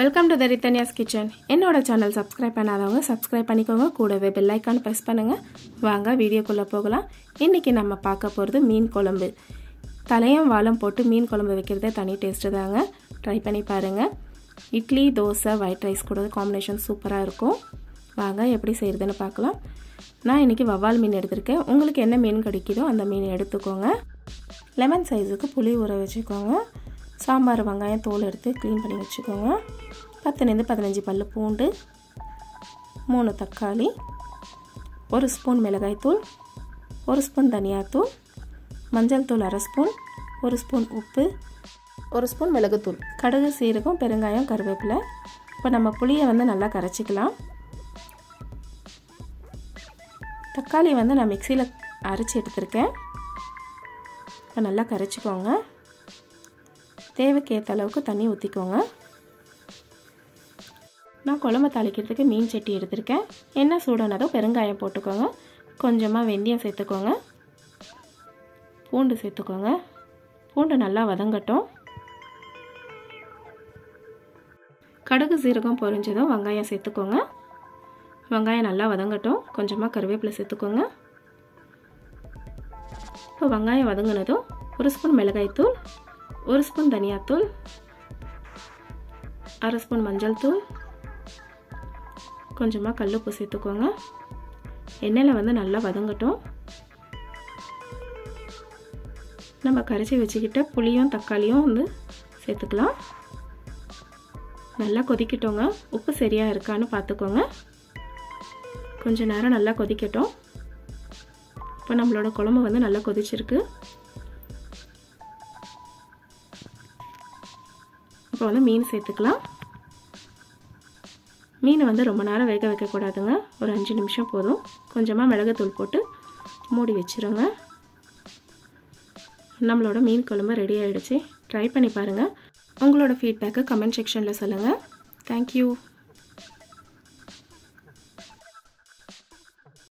welcome to the Rithanya's kitchen என்னோட channel subscribe பண்ணாதவங்க subscribe பண்ணிக்கோங்க கூடவே பெல் ஐக்கான் ப்ரெஸ் பண்ணுங்கள் வாங்க வீடியோக்குள்ளே போகலாம் இன்றைக்கி நம்ம பார்க்க போகிறது மீன் குழம்பு தலையும் வாழம் போட்டு மீன் குழம்பு வைக்கிறதே தனி டேஸ்ட்டு தாங்க ட்ரை பண்ணி பாருங்கள் இட்லி தோசை ஒயிட் ரைஸ் கூட காம்பினேஷன் சூப்பராக இருக்கும் வாங்க எப்படி செய்கிறதுன்னு பார்க்கலாம் நான் இன்றைக்கி வவ்வால் மீன் எடுத்திருக்கேன் உங்களுக்கு என்ன மீன் கிடைக்குதோ அந்த மீன் எடுத்துக்கோங்க லெமன் சைஸுக்கு புளி ஊற வச்சுக்கோங்க சாம்பார் வெங்காயம் தோல் எடுத்து க்ளீன் பண்ணி வச்சுக்கோங்க பத்துலேருந்து பதினஞ்சு பல் பூண்டு மூணு தக்காளி ஒரு ஸ்பூன் மிளகாய்த்தூள் ஒரு ஸ்பூன் தனியாத்தூள் மஞ்சள் தூள் அரை ஸ்பூன் ஒரு ஸ்பூன் உப்பு ஒரு ஸ்பூன் மிளகுத்தூள் கடுகு சீரகம் பெருங்காயம் கருவேப்பிலை இப்போ நம்ம புளியை வந்து நல்லா கரைச்சிக்கலாம் தக்காளி வந்து நான் மிக்சியில் அரைச்சி எடுத்திருக்கேன் இப்போ நல்லா கரைச்சிக்கோங்க தேவைக்கேற்ற அளவுக்கு தண்ணி ஊற்றிக்கோங்க நான் குழம்பு தாளிக்கிறதுக்கு மீன் சட்டி எடுத்திருக்கேன் என்ன சூடானதும் பெருங்காயம் போட்டுக்கோங்க கொஞ்சமாக வெந்தயம் சேர்த்துக்கோங்க பூண்டு சேர்த்துக்கோங்க பூண்டு நல்லா வதங்கட்டும் கடுகு சீரகம் பொரிஞ்சதும் வெங்காயம் சேர்த்துக்கோங்க வெங்காயம் நல்லா வதங்கட்டும் கொஞ்சமாக கருவேப்பிலை சேர்த்துக்கோங்க இப்போ வெங்காயம் வதங்கினதும் ஒரு ஸ்பூன் மிளகாய்த்தூள் ஒரு ஸ்பூன் தனியாத்தூள் அரை ஸ்பூன் மஞ்சள் தூள் கொஞ்சமாக கல்லுப்பு சேர்த்துக்கோங்க எண்ணெயில் வந்து நல்லா வதங்கட்டும் நம்ம கரைச்சி வச்சுக்கிட்ட புளியும் தக்காளியும் வந்து சேர்த்துக்கலாம் நல்லா கொதிக்கட்டோங்க உப்பு சரியாக இருக்கான்னு பார்த்துக்கோங்க கொஞ்ச நேரம் நல்லா கொதிக்கட்டும் இப்போ நம்மளோட குழம்பு வந்து நல்லா கொதிச்சிருக்கு இப்போ வந்து மீன் சேர்த்துக்கலாம் மீன் வந்து ரொம்ப நேரம் வேக வைக்கக்கூடாதுங்க ஒரு அஞ்சு நிமிஷம் போதும் கொஞ்சமாக மிளகுத்தூள் போட்டு மூடி வச்சுருங்க நம்மளோட மீன் குழம்பு ரெடி ஆகிடுச்சு ட்ரை பண்ணி பாருங்கள் உங்களோட ஃபீட்பேக்கை கமெண்ட் செக்ஷனில் சொல்லுங்கள் தேங்க்யூ